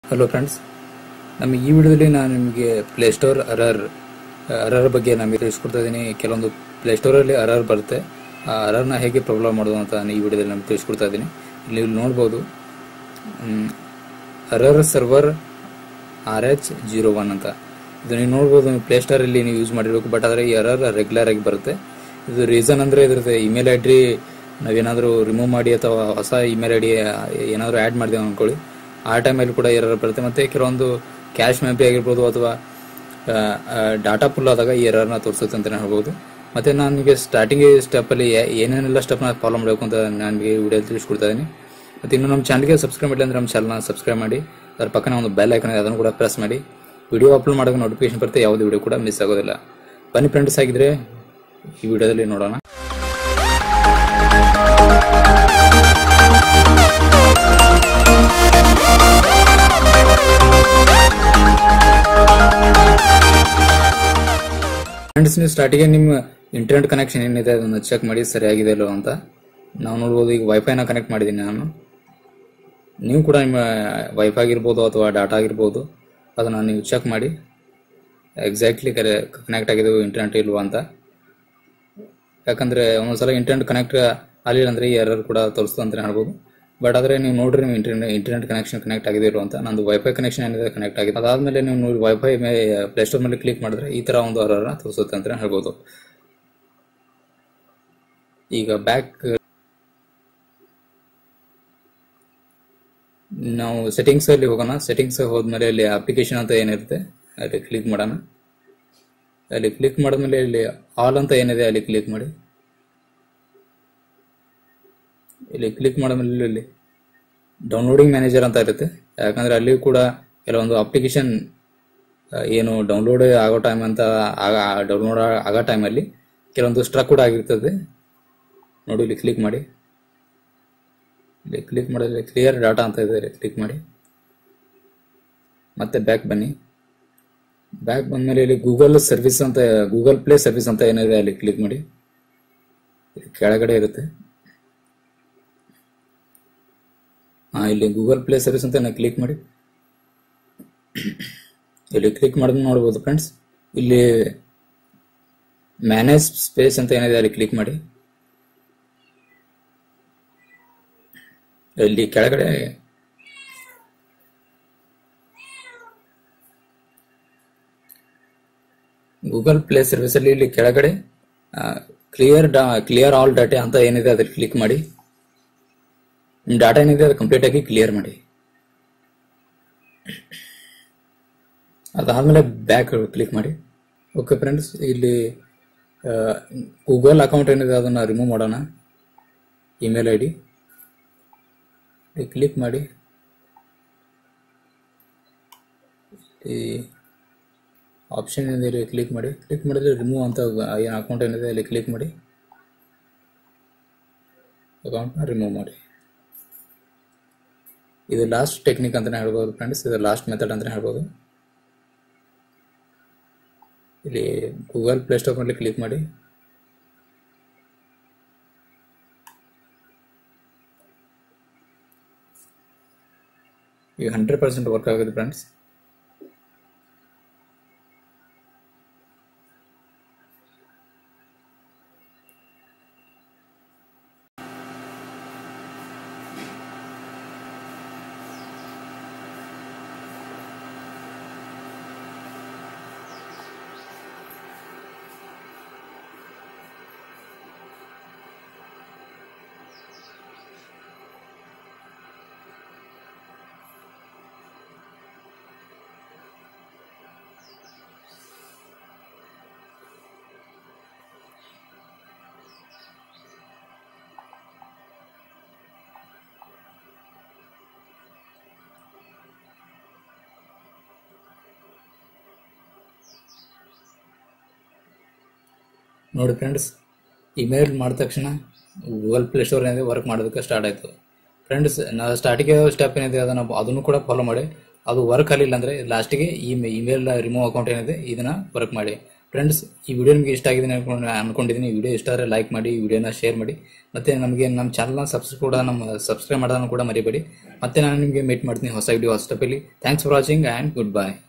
hello friends ನಮ್ಮ ಈ ವಿಡಿಯೋದಲ್ಲಿ ನಾನು ನಿಮಗೆ ಪ್ಲೇಸ್ಟೋರ್ ಅರರ್ ಅರರ್ ಬಗ್ಗೆ ನಮಗೆ ತಿಳಿಸ್ಕೊಡ್ತಾ ಇದ್ದೀನಿ ಕೆಲವೊಂದು ಪ್ಲೇಸ್ಟೋರಲ್ಲಿ ಅರರ್ ಬರುತ್ತೆ ಆ ಅರರ್ನ ಹೇಗೆ ಪ್ರಾಬ್ಲಮ್ ಮಾಡೋದು ಅಂತ ನಾನು ಈ ವಿಡಿಯೋದಲ್ಲಿ ನಮಗೆ ತಿಳಿಸ್ಕೊಡ್ತಾ ಇದ್ದೀನಿ ಇಲ್ಲಿ ನೀವು ನೋಡ್ಬೋದು error server R H zero one ಅಂತ ಇದು ನೀವು ನೋಡ್ಬೋದು ನೀವು ಪ್ಲೇಸ್ಟೋರಲ್ಲಿ ನೀವು ಯೂಸ್ ಮಾಡಿರ್ಬೇಕು ಬಟ್ ಆದರೆ ಈ ಅರರ್ ರೆಗ್ಯುಲರ್ ಆಗಿ ಬರುತ್ತೆ ಇದು ರೀಸನ್ ಅಂದರೆ ಇದ್ರದ್ದು ಇಮೇಲ್ ಐ ಡಿ ನಾವೇನಾದರೂ ರಿಮೂವ್ ಮಾಡಿ ಅಥವಾ ಹೊಸ ಇಮೇಲ್ ಐ ಡಿ ಏನಾದರೂ ಆ್ಯಡ್ ಮಾಡಿದೆವು ಅಂದ್ಕೊಳ್ಳಿ ಆ ಟೈಮಲ್ಲಿ ಕೂಡ ಎರರ್ ಬರುತ್ತೆ ಮತ್ತು ಕೆಲವೊಂದು ಕ್ಯಾಶ್ ಮೆಮರಿ ಆಗಿರ್ಬೋದು ಅಥವಾ ಡಾಟಾ ಫುಲ್ ಆದಾಗ ಈ ಎರರ್ನ ತೋರಿಸುತ್ತೆ ಅಂತಲೇ ಹೇಳ್ಬೋದು ಮತ್ತು ನಾನು ನಿಮಗೆ ಸ್ಟಾರ್ಟಿಂಗ್ ಸ್ಟೆಪ್ಪಲ್ಲಿ ಏನೇನೆಲ್ಲ ಸ್ಟೆಪ್ನ ಫಾಲೋ ಮಾಡಬೇಕು ಅಂತ ನಾನು ನಿಮಗೆ ವಿಡಿಯೋ ತಿಳಿಸ್ಕೊಡ್ತಾ ಇದ್ದೀನಿ ಮತ್ತು ಇನ್ನು ನಮ್ಮ ಚಾನಲ್ಗೆ ಸಬ್ಸ್ಕ್ರೈಬ್ ಮಾಡಿಲ್ಲ ಅಂದರೆ ನಮ್ಮ ಚಾನಲ್ನ ಸಬ್ಸ್ಕ್ರೈಬ್ ಮಾಡಿ ಅದರ ಪಕ್ಕನ ಒಂದು ಬೆಲ್ ಐಕನ್ ಇದೆ ಅದನ್ನು ಕೂಡ ಪ್ರೆಸ್ ಮಾಡಿ ವಿಡಿಯೋ ಅಪ್ಲೋಡ್ ಮಾಡೋಕೆ ನೋಟಿಫಿಕೇಶನ್ ಬರುತ್ತೆ ಯಾವುದೇ ವಿಡಿಯೋ ಕೂಡ ಮಿಸ್ ಆಗೋದಿಲ್ಲ ಬನ್ನಿ ಫ್ರೆಂಡ್ಸ್ ಆಗಿದ್ರೆ ಈ ವಿಡಿಯೋದಲ್ಲಿ ನೋಡೋಣ ಫ್ರೆಂಡ್ಸ್ ನೀವು ಸ್ಟಾರ್ಟಿಗೆ ನಿಮ್ಮ ಇಂಟರ್ನೆಟ್ ಕನೆಕ್ಷನ್ ಏನಿದೆ ಅದನ್ನು ಚೆಕ್ ಮಾಡಿ ಸರಿಯಾಗಿದೆ ಇಲ್ಲೋ ಅಂತ ನಾವು ನೋಡ್ಬೋದು ಈಗ ವೈಫೈನ ಕನೆಕ್ಟ್ ಮಾಡಿದ್ದೀನಿ ನಾನು ನೀವು ಕೂಡ ನಿಮ್ಮ ವೈಫೈ ಆಗಿರ್ಬೋದು ಅಥವಾ ಡಾಟಾ ಆಗಿರ್ಬೋದು ಅದನ್ನು ನೀವು ಚೆಕ್ ಮಾಡಿ ಎಕ್ಸಾಕ್ಟ್ಲಿ ಕರೆ ಕನೆಕ್ಟ್ ಆಗಿದೆ ಇಂಟರ್ನೆಟ್ ಇಲ್ವಾ ಅಂತ ಯಾಕಂದರೆ ಒಂದೊಂದ್ಸಲ ಇಂಟರ್ನೆಟ್ ಕನೆಕ್ಟ್ ಆಗಲಿಲ್ಲ ಅಂದರೆ ಈ ಎರರ್ ಕೂಡ ತೋರಿಸ್ತದೆ ಅಂತಲೇ ಹೇಳ್ಬೋದು ಬಟ್ ಆದರೆ ನೀವು ನೋಡ್ರಿ ನೀವು ಇಂಟರ್ನೆಟ್ ಇಂಟರ್ನೆಟ್ ಕನೆಕ್ಷನ್ ಕನೆಕ್ಟ್ ಆಗಿದೆ ಇಲ್ವಾ ಅಂತ ನಂದು ವೈಫೈ ಕನೆಕ್ಷನ್ ಏನಿದೆ ಕನೆಕ್ಟ್ ಆಗಿದೆ ಅದಾದಮೇಲೆ ನೀವು ನೋಡಿ ವೈಫೈ ಮೇಲೆ ಪ್ಲೇಸ್ಟೋರ್ ಮೇಲೆ ಕ್ಲಿಕ್ ಮಾಡಿದ್ರೆ ಈ ಥರ ಒಂದು ಎರರ್ನ ತೋರಿಸುತ್ತೆ ಅಂತಲೇ ಹೇಳ್ಬೋದು ಈಗ ಬ್ಯಾಕ್ ನಾವು ಸೆಟ್ಟಿಂಗ್ಸ್ ಅಲ್ಲಿ ಹೋಗೋಣ ಸೆಟ್ಟಿಂಗ್ಸ್ ಹೋದ್ಮೇಲೆ ಇಲ್ಲಿ ಅಪ್ಲಿಕೇಶನ್ ಅಂತ ಏನಿರುತ್ತೆ ಅಲ್ಲಿ ಕ್ಲಿಕ್ ಮಾಡೋಣ ಅಲ್ಲಿ ಕ್ಲಿಕ್ ಮಾಡಿದ್ಮೇಲೆ ಇಲ್ಲಿ ಆಲ್ ಅಂತ ಏನಿದೆ ಅಲ್ಲಿ ಕ್ಲಿಕ್ ಮಾಡಿ ಇಲ್ಲಿ ಕ್ಲಿಕ್ ಮಾಡಿದ್ಮೇಲೆ ಇಲ್ಲಿ ಡೌನ್ಲೋಡಿಂಗ್ ಮ್ಯಾನೇಜರ್ ಅಂತ ಇರುತ್ತೆ ಯಾಕಂದ್ರೆ ಅಲ್ಲಿ ಕೂಡ ಕೆಲವೊಂದು ಅಪ್ಲಿಕೇಶನ್ ಏನು ಡೌನ್ಲೋಡ್ ಆಗೋ ಟೈಮ್ ಅಂತ ಡೌನ್ಲೋಡ್ ಆಗೋ ಟೈಮಲ್ಲಿ ಕೆಲವೊಂದು ಸ್ಟ್ರಕ್ ಕೂಡ ಆಗಿರ್ತದೆ ನೋಡಿ ಇಲ್ಲಿ ಕ್ಲಿಕ್ ಮಾಡಿ ಇಲ್ಲಿ ಕ್ಲಿಕ್ ಮಾಡಿದ್ರೆ ಕ್ಲಿಯರ್ ಡಾಟಾ ಅಂತ ಇದೆ ಇಲ್ಲಿ ಕ್ಲಿಕ್ ಮಾಡಿ ಮತ್ತೆ ಬ್ಯಾಕ್ ಬನ್ನಿ ಬ್ಯಾಕ್ ಬಂದ್ಮೇಲೆ ಇಲ್ಲಿ ಗೂಗಲ್ ಸರ್ವಿಸ್ ಅಂತ ಗೂಗಲ್ ಪ್ಲೇ ಸರ್ವಿಸ್ ಅಂತ ಏನಿದೆ ಅಲ್ಲಿ ಕ್ಲಿಕ್ ಮಾಡಿ ಇಲ್ಲಿ ಕೆಳಗಡೆ ಇರುತ್ತೆ ಹಾ ಇಲ್ಲಿ ಗೂಗಲ್ ಪ್ಲೇ ಸರ್ವಿಸ್ ಅಂತ ಕ್ಲಿಕ್ ಮಾಡಿ ಇಲ್ಲಿ ಕ್ಲಿಕ್ ಮಾಡಿದ್ ನೋಡ್ಬೋದು ಫ್ರೆಂಡ್ಸ್ ಇಲ್ಲಿ ಮ್ಯಾನೇಜ್ ಸ್ಪೇಸ್ ಅಂತ ಏನಿದೆ ಅಲ್ಲಿ ಕ್ಲಿಕ್ ಮಾಡಿ ಇಲ್ಲಿ ಕೆಳಗಡೆ ಗೂಗಲ್ ಪ್ಲೇ ಸರ್ವಿಸ್ ಅಲ್ಲಿ ಇಲ್ಲಿ ಕೆಳಗಡೆ ಕ್ಲಿಯರ್ ಕ್ಲಿಯರ್ ಆಲ್ ಡಾಟಾ ಅಂತ ಏನಿದೆ ಅದ್ರ ಕ್ಲಿಕ್ ಮಾಡಿ ನಿಮ್ಮ ಡಾಟಾ ಏನಿದೆ ಅದು ಕಂಪ್ಲೀಟ್ ಆಗಿ ಕ್ಲಿಯರ್ ಮಾಡಿ ಅದಾದ್ಮೇಲೆ ಬ್ಯಾಕ್ ಕ್ಲಿಕ್ ಮಾಡಿ ಓಕೆ ಫ್ರೆಂಡ್ಸ್ ಇಲ್ಲಿ ಗೂಗಲ್ ಅಕೌಂಟ್ ಏನಿದೆ ಅದನ್ನು ರಿಮೂವ್ ಮಾಡೋಣ ಇಮೇಲ್ ಐ ಡಿ ಕ್ಲಿಕ್ ಮಾಡಿ ಈ ಆಪ್ಷನ್ ಏನಿದೆ ಕ್ಲಿಕ್ ಮಾಡಿ ಕ್ಲಿಕ್ ಮಾಡಿದ್ರೆ ರಿಮೂವ್ ಅಂತ ಏನು ಅಕೌಂಟ್ ಏನಿದೆ ಅಲ್ಲಿ ಕ್ಲಿಕ್ ಮಾಡಿ ಅಕೌಂಟ್ನ ರಿಮೂವ್ ಮಾಡಿ ಇದು ಲಾಸ್ಟ್ ಟೆಕ್ನಿಕ್ ಅಂತಲೇ ಹೇಳ್ಬೋದು ಫ್ರೆಂಡ್ಸ್ ಇದು ಲಾಸ್ಟ್ ಮೆಥಡ್ ಅಂತಲೇ ಹೇಳ್ಬೋದು ಇಲ್ಲಿ ಗೂಗಲ್ ಪ್ಲೇಸ್ಟೋರ್ ಮೇಲೆ ಕ್ಲಿಕ್ ಮಾಡಿ ಈಗ ಹಂಡ್ರೆಡ್ ಪರ್ಸೆಂಟ್ ವರ್ಕ್ ಆಗುತ್ತೆ ಫ್ರೆಂಡ್ಸ್ ನೋಡಿ ಫ್ರೆಂಡ್ಸ್ ಇಮೇಲ್ ಮಾಡಿದ ತಕ್ಷಣ ಗೂಗಲ್ ಪ್ಲೇ ಸ್ಟೋರ್ ಏನಿದೆ ವರ್ಕ್ ಮಾಡೋದಕ್ಕೆ ಸ್ಟಾರ್ಟ್ ಆಯಿತು ಫ್ರೆಂಡ್ಸ್ ನಾ ಸ್ಟಾರ್ಟಿಗೆ ಸ್ಟೆಪ್ ಏನಿದೆ ಅದನ್ನು ಅದನ್ನು ಕೂಡ ಫಾಲೋ ಮಾಡಿ ಅದು ವರ್ಕ್ ಆಗಲಿಲ್ಲ ಅಂದರೆ ಲಾಸ್ಟಿಗೆ ಈ ಇಮೇಲ್ ರಿಮೂವ್ ಅಕೌಂಟ್ ಏನಿದೆ ಇದನ್ನು ವರ್ಕ್ ಮಾಡಿ ಫ್ರೆಂಡ್ಸ್ ಈ ವಿಡಿಯೋ ನಿಮಗೆ ಇಷ್ಟ ಆಗಿದೆ ಅನ್ಕೊಂಡು ಅನ್ಕೊಂಡಿದ್ದೀನಿ ವಿಡಿಯೋ ಇಷ್ಟ ಆದರೆ ಲೈಕ್ ಮಾಡಿ ವಿಡಿಯೋನ ಶೇರ್ ಮಾಡಿ ಮತ್ತೆ ನಮಗೆ ನಮ್ಮ ಚಾನಲ್ನ ಸಬ್ಸ್ಕ್ರೈಬ್ ಕೂಡ ನಮ್ಮ ಸಬ್ಸ್ಕ್ರೈಬ್ ಮಾಡೋದನ್ನು ಕೂಡ ಮರಿಬೇಡಿ ಮತ್ತೆ ನಾನು ನಿಮಗೆ ಮೀಟ್ ಮಾಡ್ತೀನಿ ಹೊಸ ವಿಡಿಯೋ ಹೊಸ ಟಪಲ್ಲಿ thanks for watching and good bye